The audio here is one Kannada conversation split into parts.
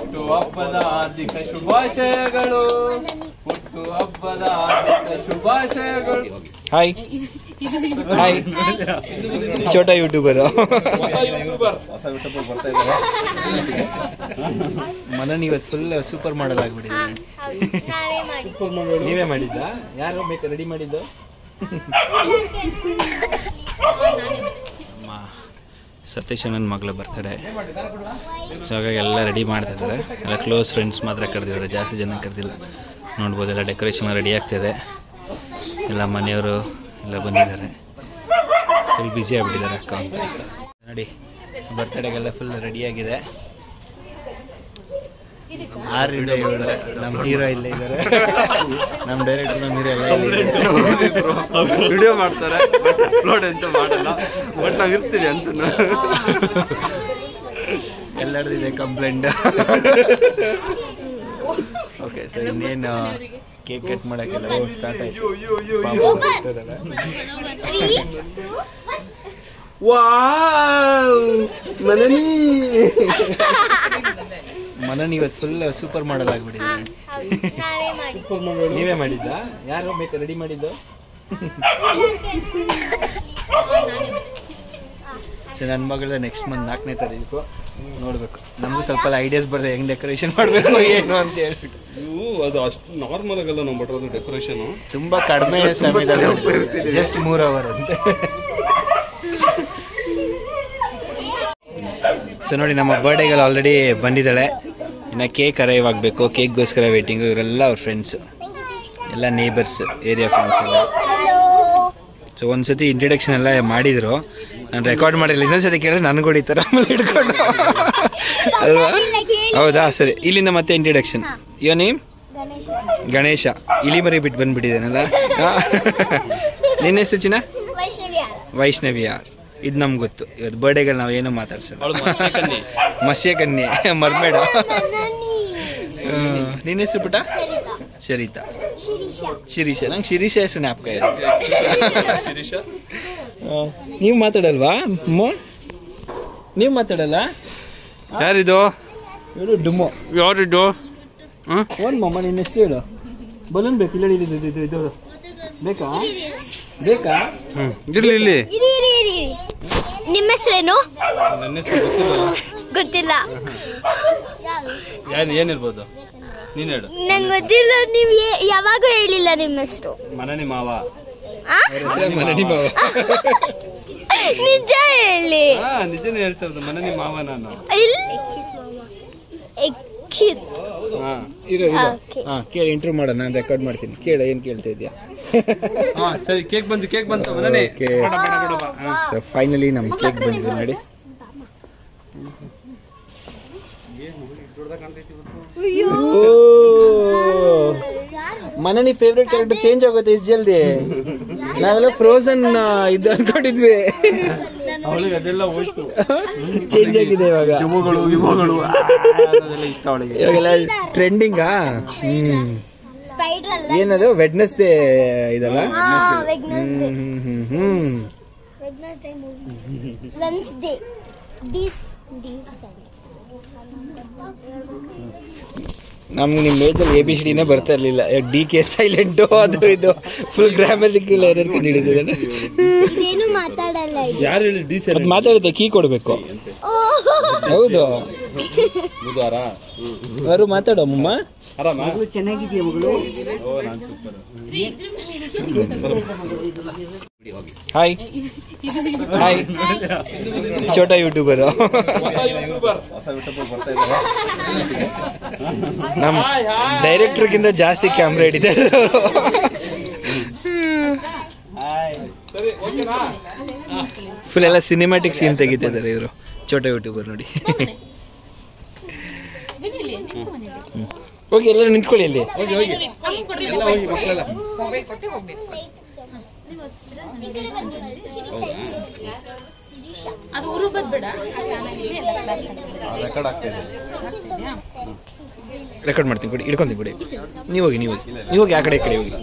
ಹುಟ್ಟು ಹಬ್ಬದ ಹಾರ್ದಿಕ ಶುಭಾಶಯಗಳು ಹುಟ್ಟು ಹಬ್ಬದ ಹಾರ್ದಿಕ ಶುಭಾಶಯಗಳು hi hi Chhota YouTuber Manan ಇವತ್ತು ಫುಲ್ ಸೂಪರ್ ಮಾಡಲ್ ಆಗ್ಬಿಟ್ಟಿದೆ ನಾವೇ ಮಾಡಿ ನೀವೇ ಮಾಡಿದ್ದ ಯಾರು ಬೇಕು ರೆಡಿ ಮಾಡಿದ್ದು ನಮ್ಮ ಸತೀಶ್ ನನ್ನ ಮಗಳ ಬರ್ತಡೆ ಸೊ ಹಾಗಾಗಿ ಎಲ್ಲ ರೆಡಿ ಮಾಡ್ತಾ ಇದ್ದಾರೆ ಎಲ್ಲ ಕ್ಲೋಸ್ ಫ್ರೆಂಡ್ಸ್ ಮಾತ್ರ ಕರೆದಿದ್ದಾರೆ ಜಾಸ್ತಿ ಜನ ಕರೆದಿಲ್ಲ ನೋಡ್ಬೋದು ಎಲ್ಲ ಡೆಕೋರೇಷನ್ ರೆಡಿ ಆಗ್ತಿದೆ ಎಲ್ಲ ಮನೆಯವರು ಎಲ್ಲ ಬಂದಿದ್ದಾರೆ ಫುಲ್ ಬ್ಯುಸಿ ಆಗಿಬಿಟ್ಟಿದ್ದಾರೆ ಅಕ್ಕ ಅಂತ ನೋಡಿ ಬರ್ತಡೆಗೆಲ್ಲ ಫುಲ್ ರೆಡಿಯಾಗಿದೆ ಆರರಿಂದ ಏಳು ನಮ್ಮ ಹೀರೋ ಇಲ್ಲೇ ಇದ್ದಾರೆ ನಮ್ಮ ಡೈರೆಕ್ಟರ್ ನಮ್ಮ ಹೀರೋ ಎಲ್ಲ ಇಲ್ಲೇ ಇದ್ದಾರೆ. ವಿಡಿಯೋ ಮಾಡ್ತಾರೆ ಬಟ್ ಅಪ್ಲೋಡ್ ಅಂತ ಮಾಡಲ್ಲ ಬಟ್ ನಾವ್ ಇರ್ತೀವಿ ಅಂತ ಎಲ್ಲರದ್ದು ಇದೆ ಕಂಪ್ಲೇಂಟ್ ಓಕೆ ಸೊ ಇನ್ನೇನು ಕೇಕ್ ಕಟ್ ಮಾಡೋಕ್ಕೆಲ್ಲ ಸ್ಟಾರ್ಟ್ ಆಯ್ತು ಪಾಪ ಬರ್ತಿದ್ದಾರೆ. ಮನನಿ ಮನನ್ ಇವತ್ತು ಫುಲ್ ಸೂಪರ್ ಮಾಡಲ್ ಆಗ್ಬಿಟ್ಟಿದೆ ನಾವೇ ಮಾಡಿ ನೀವೇ ಮಾಡಿದ್ದ ಯಾರು ಬೇಕು ರೆಡಿ ಮಾಡಿದ್ದು ಸೊ ನನ್ನ ಮಗಳ ನೆಕ್ಸ್ಟ್ ಮಂತ್ ನಾಲ್ಕನೇ ತಾರೀಕು ನೋಡ್ಬೇಕು ನಮಗೂ ಸ್ವಲ್ಪ ಐಡಿಯಾಸ್ ಬರ್ತದೆ ಹೆಂಗ್ ಡೆಕೋರೇಷನ್ ಮಾಡಬೇಕು ಏನು ಅಂತ ಹೇಳ್ಬಿಟ್ಟು ನೀವು ಅದು ಅಷ್ಟು ನಾರ್ಮಲ್ ಆಗಲ್ಲ ನಾವು ಬಟ್ಟಿರೋದು ಡೆಕೋರೇಷನ್ ತುಂಬಾ ಕಡಿಮೆ ಸಮಯದಲ್ಲಿ ಜಸ್ಟ್ ಮೂರ್ ಅವರ್ ಅಂತ ಸೊ ನೋಡಿ ನಮ್ಮ ಬರ್ಡೇಗೆಲ್ಲ ಆಲ್ರೆಡಿ ಬಂದಿದ್ದಾಳೆ ಇನ್ನು ಕೇಕ್ ಅರೈವ್ ಆಗಬೇಕು ಕೇಕ್ಗೋಸ್ಕರ ವೇಟಿಂಗು ಇವರೆಲ್ಲ ಅವ್ರ ಫ್ರೆಂಡ್ಸ್ ಎಲ್ಲ ನೇಬರ್ಸ್ ಏರಿಯಾ ಫ್ರೆಂಡ್ಸ್ ಎಲ್ಲ ಸೊ ಒಂದ್ಸತಿ ಇಂಟ್ರಡಕ್ಷನ್ ಎಲ್ಲ ಮಾಡಿದ್ರು ನಾನು ರೆಕಾರ್ಡ್ ಮಾಡಿಲ್ಲ ಇನ್ನೊಂದ್ಸತಿ ಕೇಳಿದ್ರೆ ನನಗೆ ಹೊಡಿತಾರೆ ಆಮೇಲೆ ಹಿಡ್ಕೊಂಡು ಅಲ್ವಾ ಹೌದಾ ಸರಿ ಇಲ್ಲಿಂದ ಮತ್ತೆ introduction your name Ganesha Ganesha ಇಲಿ ಮರಿ ಬಿಟ್ಟು ಬಂದ್ಬಿಟ್ಟಿದ್ದಾನಲ್ಲ ನಿನ್ನ ಹೆಸರು ಚಿನ್ನ ವೈಷ್ಣವಿ ವೈಷ್ಣವಿ ಯಾರ್ ಇದು ನಮ್ಗೆ ಗೊತ್ತು ಇವತ್ತು ಬರ್ಡೇಗಳು ನಾವು ಏನೂ ಮಾತಾಡ್ಸಲ್ಲ ಮಸ್ಯ ಕನ್ಯೆ ಮರ್ಮೇಡ ನಿನ್ನ ಹೆಸರು ಪುಟ ಶರಿತಾ ಶಿರೀಷ ಶಿರೀಷ ನಂಗೆ ಶಿರೀಷ ಹೆಸರು ಜ್ಞಾಪಕ ಇದೆ ನೀವು ಮಾತಾಡಲ್ವಾ ಅಮ್ಮ ನೀವು ಮಾತಾಡಲ್ಲ ಯಾರಿದು ಹೇಳು ಡುಮ್ಮು ಯಾರಿದು ಒಂದು ಮಮ್ಮ ನಿನ್ನ ಹೆಸರು ಹೇಳು ಬಲೂನ್ ಬೇಕು ಇಲ್ಲ ಇದು ಇದು ಇದು ಬೇಕಾ ಬೇಕಾ ಹ್ಮ್ ಇರ್ಲಿ ಇಲ್ಲಿ ಇರಿ ಇರಿ ಇರಿ ಇರಿ. ನಿಮ್ಮ ಹೆಸರೇನು ನನ್ನ ಹೆಸರು ಗೊತ್ತಿಲ್ಲ ಗೊತ್ತಿಲ್ಲ ಏನ್ ಏನಿರ್ಬೋದು ನೀನ್ ಹೇಳು ನಂಗೆ ಗೊತ್ತಿಲ್ಲ ನೀವು ಯಾವಾಗೂ ಹೇಳಿಲ್ಲ ನಿಮ್ಮ ಹೆಸರು ಮನನಿ ಮಾವ ಆ? ಮನಡಿ ಮಾವ ನಿಜ ಹೇಳಿ ಹಾ ನಿಜನೇ ಹೇಳ್ತಾ ಇರೋದು ಮನನಿ ಮಾವ ನಾನು ಇಲ್ಲಿ ಎಕ್ಷಿತ್ ಹಾ ಇರೋ ಇರೋ Okay. ಹಾ ಕೇಳಿ ಇಂಟರ್ವ್ಯೂ ಮಾಡೋಣ ನಾನು ರೆಕಾರ್ಡ್ ಮಾಡ್ತೀನಿ ಕೇಳ ಏನು ಕೇಳ್ತಾ ಇದೆಯಾ ಹಾ ಸರಿ ಕೇಕ್ ಬಂತು ಕೇಕ್ ಬಂತು ಮನನಿ Okay. ಬೇಡ, ಬೇಡ, ಬೇಡ, ಬಾ. ಹಾ. ಸೊ ಫೈನಲಿ ನಮ್ಮ ಕೇಕ್ ಬಂದಿದೆ ನೋಡಿ ಮನನಿ ಫೇವ್ರೆಟ್ ಕ್ಯಾರೆಕ್ಟರ್ ಚೇಂಜ್ ಆಗುತ್ತೆ ಇಷ್ಟು ಜಲ್ದಿ ನಾವೆಲ್ಲ ಫ್ರೋಸನ್ ಇದು ಅನ್ಕೊಂಡಿದ್ವಿ ಅವಳಿಗೆ ಅದೆಲ್ಲ ಹೋಯ್ತು ಚೇಂಜ್ ಆಗಿದೆ ಇವಾಗ ಇವುಗಳು ಇವುಗಳು ಅದೆಲ್ಲ ಇಷ್ಟ ಅವಳಿಗೆ ಇವಾಗೆಲ್ಲ ಟ್ರೆಂಡಿಂಗಾ ಹ್ಮ್ ಸ್ಪೈಡರ್ ಅಲ್ಲ ಏನದು ವೆಡ್ನೆಸ್ಡೇ ಇದಲ್ಲ ಹಾ ಹ್ಮ್ ವೆಗ್ನಸ್ಡೇ ಹ್ಮ್ ಹ್ಮ್ ಹ್ಮ್ ವೆಗ್ನಸ್ಡೇ ಮೂವಿ ವೆನ್ಸ್ಡೇ ಡೀಸ್ ಡೀಸ್ ನಮ್ಗೆ ನಿಮ್ಮ ಏಜಲ್ಲಿ ಎ ಬಿ ಸಿ ಡಿನೇ ಬರ್ತಾ ಇರಲಿಲ್ಲ ಡಿ ಕೆ ಸೈಲೆಂಟು ಅದು ಇದು ಫುಲ್ ಗ್ರಾಮರಿಕಲ್ ಎರರ್ ಕಂಡು ಹಿಡಿದಿದ್ದಾನೆ ಇದೇನು ಮಾತಾಡಲ್ಲ ಇದು. ಯಾರು ಹೇಳಿ ಡಿ ಸಿ ಅದು ಮಾತಾಡುತ್ತೆ ಕೀ ಕೊಡಬೇಕು ಓ ಹೌದು ಬುಧವಾರ ಅವರು ಮಾತಾಡೋ ಅಮ್ಮ ಆರಾಮ ಚೆನ್ನಾಗಿದೆಯಾ ಮಗಳು ಓ ನಾನ್ super hi hi Chhota YouTuber ನಮ್ಮ ಡೈರೆಕ್ಟರ್ಗಿಂತ ಜಾಸ್ತಿ ಕ್ಯಾಮ್ರಾ ಹಿಡಿತಾರೆ ಫುಲ್ ಎಲ್ಲ ಸಿನಿಮ್ಯಾಟಿಕ್ ಸೀನ್ ತೆಗಿತಿದ್ದಾರೆ ಇವರು ಛೋಟಾ ಯೂಟ್ಯೂಬರ್ ನೋಡಿ ಹೋಗಿ ಎಲ್ಲರೂ ನಿಂತ್ಕೊಳ್ಳಿ ಇಲ್ಲಿ ಈ ಕಡೆ ಬನ್ನಿ. ಶಿರೀಷ ಅದು ಉರುಬದ್ ಬೇಡ ರೆಕಾರ್ಡ್ ಆಗ್ತಾ ಇದೆ ರೆಕಾರ್ಡ್ ಮಾಡ್ತೀನಿ ಕೊಡಿ ಇಡ್ಕೊಂತೀನಿ ಕೊಡಿ ನೀವು ಹೋಗಿ ನೀವು ಹೋಗಿ ನೀವು ಹೋಗಿ ಆ ಕಡೆ ಈ ಕಡೆ ಹೋಗಿ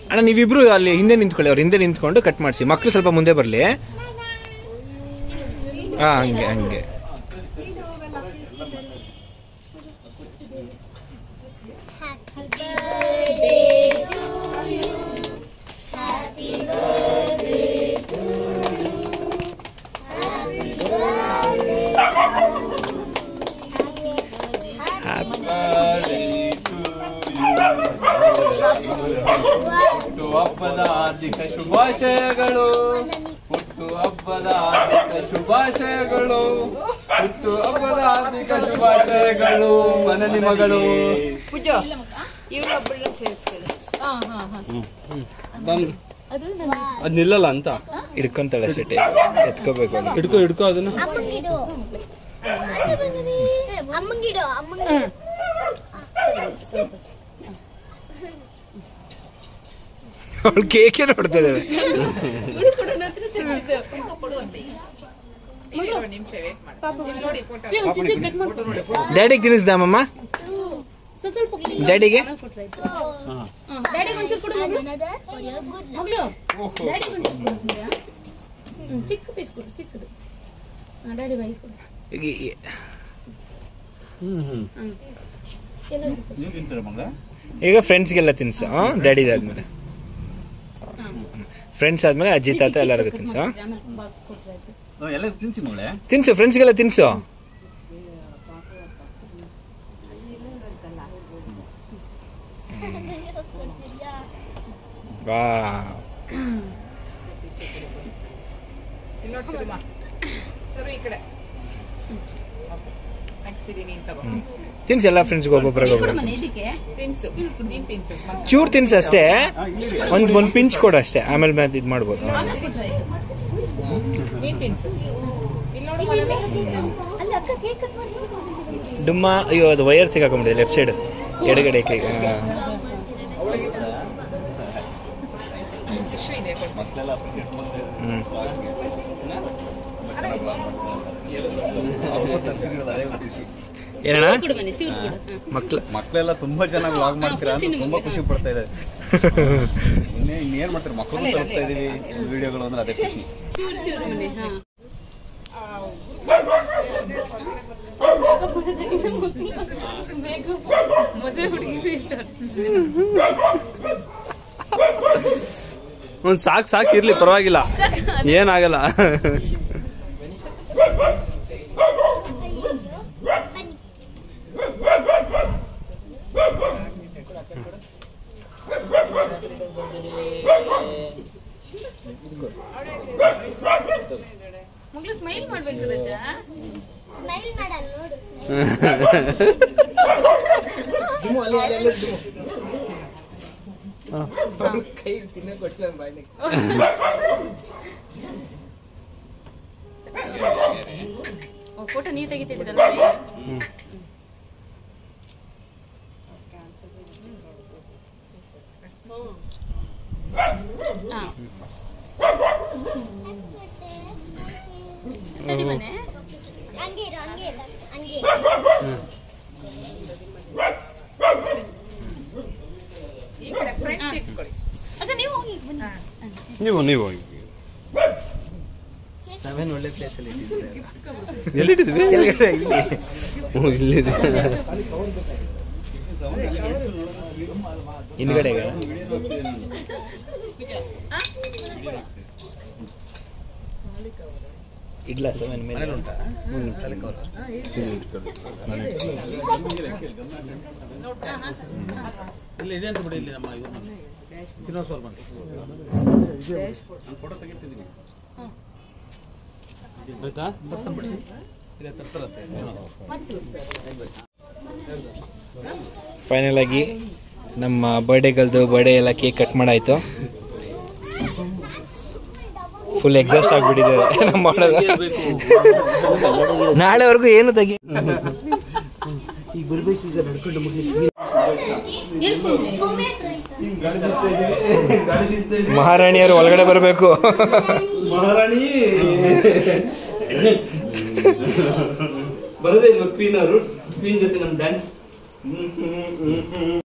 ಅಣ್ಣ ನೀವಿಬ್ರು ಅಲ್ಲಿ ಹಿಂದೆ ನಿಂತ್ಕೊಳ್ಳಿ ಅವ್ರು ಹಿಂದೆ ನಿಂತ್ಕೊಂಡು ಕಟ್ ಮಾಡಿಸಿ ಮಕ್ಕಳು ಸ್ವಲ್ಪ ಮುಂದೆ ಬರಲಿ ಹಾ ಹಂಗೆ ಹಂಗೆ ಹುಟ್ಟು ಹಬ್ಬದ ಹಾರ್ದಿಕ ಶುಭಾಶಯಗಳು ಹುಟ್ಟು ಹಬ್ಬದ ಹಾರ್ದಿಕ ಶುಭಾಶಯಗಳು ಹುಟ್ಟು ಹಬ್ಬದ ಹಾರ್ದಿಕ ಶುಭಾಶಯಗಳು ಮನನಿ ಮಗಳು ಅದ್ ನಿಲ್ಲಲ್ಲ ಅಂತ ಹಿಡ್ಕೊಂತಾಳೆ ಸೆಟೆ ಎತ್ಕೋಬೇಕು ಅವ್ನು. ಹಿಡ್ಕೊ ಹಿಡ್ಕೊ ಅದನ್ನ ಅಮ್ಮಂಗಿಡು ಅಮ್ಮಂಗಿಡು ಅಮ್ಮಂಗಿಡು ಅವಳು ಕೇಕೆ ನೋಡ್ತಾ ಇದ್ದಾಳೆ ಡ್ಯಾಡಿಗೆ ತಿನ್ನಿಸ್ದಾಮಮ್ಮ ಡ್ಯಾಡಿಗೆ ಡ್ಯಾಡಿಗೆ ಒಂಚೂರು ಕೊಡು ಮಗು. ಮಗಳು ಡ್ಯಾಡಿಗೆ ಒಂಚೂರು ಕೊಡು. ಹ್ಮ್, ಚಿಕ್ಕ ಪೀಸ್ ಕೊಡು ಚಿಕ್ಕದು ಹಾ, ಡ್ಯಾಡಿ ಬಾಯಿ ಕೊಡು ಈ- ಈ- ಎಲ್ಲ ಈಗ ಫ್ರೆಂಡ್ಸ್ಗೆಲ್ಲ ತಿನ್ಸು ಹಾಂ ಡ್ಯಾಡಿದಾದ್ಮೇಲೆ ಫ್ರೆಂಡ್ಸ್ ಆದ್ಮೇಲೆ ಅಜ್ಜಿ ತಾತ ಎಲ್ಲರಿಗೂ ತಿನ್ಸು ಆಮೇಲೆ ಬಾಕ್ ಕೊಟ್ರೆ ಆಯ್ತು. ಎಲ್ಲ ತಿನ್ಸಿ ಮಗಳೇ ತಿನ್ಸು ಫ್ರೆಂಡ್ಸ್ಗೆಲ್ಲ ತಿನ್ಸು ವಾ ತಿನ್ಸು ಎಲ್ಲ ಫ್ರೆಂಡ್ಸ್ಗೆ ಒಬ್ಬೊಬ್ಬರಿಗೆ ಕೊಡು ಒಬ್ಬೊಬ್ಬರು ಮನೆ ಇದಕ್ಕೆ ಚೂರು ತಿನ್ಸು ಅಷ್ಟೇ ಒಂದು ಒಂದು ಪಿಂಚ್ ಕೊಡು ಅಷ್ಟೇ ಆಮೇಲೆ ಮ್ಯಾತ್ ಇದು ಮಾಡ್ಬೋದು ಕೊಟ್ರೆ ಆಯ್ತು. ಅಲ್ಲಿ ಅಕ್ಕ ಕೇಕ್ ಕಟ್ ಮಾಡಿ ಡುಮ್ಮ ಅಯ್ಯೋ ಅದು ವೈರ್ ಸಿಗಾಕೊಂಬಿಟ್ಟಿದೆ ಲೆಫ್ಟ್ ಸೈಡ್ ಎಡಗಡೆ ಕೈ ಹಾ. ಹ್ಮ್. ಏನಣ್ಣ ಕೊಡು ಮನೆ ಚೂರು ಕೊಡು ಹಾ. ಮಕ್ಳು ಮಕ್ಕಳೆಲ್ಲ ತುಂಬಾ ಚೆನ್ನಾಗಿ ವಾಗ್ ಮಾಡ್ತೀರಾ ಅಂತ ತುಂಬಾ ಖುಷಿ ಪಡ್ತಾ ಇದ್ದಾರೆ ಇನ್ನೇ ಇನ್ನೇನ್ ಮಾಡ್ತಾರೆ ಮಕ್ಕಳು ತಲುಪ್ತಾ ಇದೀವಿ ವಿಡಿಯೋಗಳು ಅಂದ್ರೆ ಅದೇ ಖುಷಿ ಚೂರು ಚೂರು ಮನೆ ಹಾ ಮದುವೆ ಹುಡುಗಿ ಇಷ್ಟ ಒಂದ್ ಸಾಕ್ ಸಾಕ್ ಇರ್ಲಿ ಪರವಾಗಿಲ್ಲ ಏನಾಗಲ್ಲ ಮಗಳು ಸ್ಮೈಲ್ ಮಾಡ್ಬೇಕು ರಜ ಸ್ಮೈಲ್ ಮಾಡಲ್ಲ ನೋಡು ಫೋಟೋ ನೀ ತೆಗಿತಿದ್ದೀರಲ್ಲ ಹಾ ತಡಿ ಮನೆ ಹಂಗೆ ಇರು ಹಂಗೆ ಇರು ಹಂಗೆ ಇರು. ಅಕ್ಕ ನೀವು ಹೋಗಿ ಬನ್ನಿ ನೀವು ನೀವು ಸೆವೆನ್ ಒಳ್ಳೆ ಪ್ಲೇಸಲ್ಲಿ ಎಲ್ಲಿಟ್ಟಿದ್ವಿ ಕೆಳಗಡೆ ಇಲ್ಲಿ ಹ್ಞೂ, ಇಲ್ಲಿದೆ ಹಿಂದ್ಗಡೆಗೆ ಇಡ್ಲಾ ಸೆವೆನ್ ಮೇಲೆ ಇಲ್ಲಿ ಇದೆ ಅಂತ ಬಿಡಿ ಇಲ್ಲಿ ನಮ್ಮ ಇವ್ರ ಮನೆ ಶ್ರೀನಿವಾಸ್ ಅವ್ರ ಮನೆ ಫೋಟೋ ತೆಗಿತಿದ್ದೀನಿ ಆಯ್ತಾ ಇದೆ ತರ್ತಾರತ್ತೆ ಫೈನಲ್ ಆಗಿ ನಮ್ಮ ಬರ್ಡೇಗಲ್ದು ಬರ್ಡೇ ಎಲ್ಲ ಕೇಕ್ ಕಟ್ ಮಾಡಾಯ್ತು ಫುಲ್ ಎಕ್ಸಾಸ್ಟ್ ಆಗ್ಬಿಟ್ಟಿದ್ದಾರೆ ನಮ್ಮ ಮಾಡೋದು ನಾಳೆವರೆಗೂ ಏನು ತೆಗಿ ಮಹಾರಾಣಿಯರು ಒಳಗಡೆ ಬರಬೇಕು ಮಹಾರಾಣಿ ಬರದೇ ಇಲ್ವಾ ಕ್ವೀನ್ ಅವರು ಕ್ವೀನ್ ಜೊತೆ ನಮ್ ಡ್ಯಾನ್ಸ್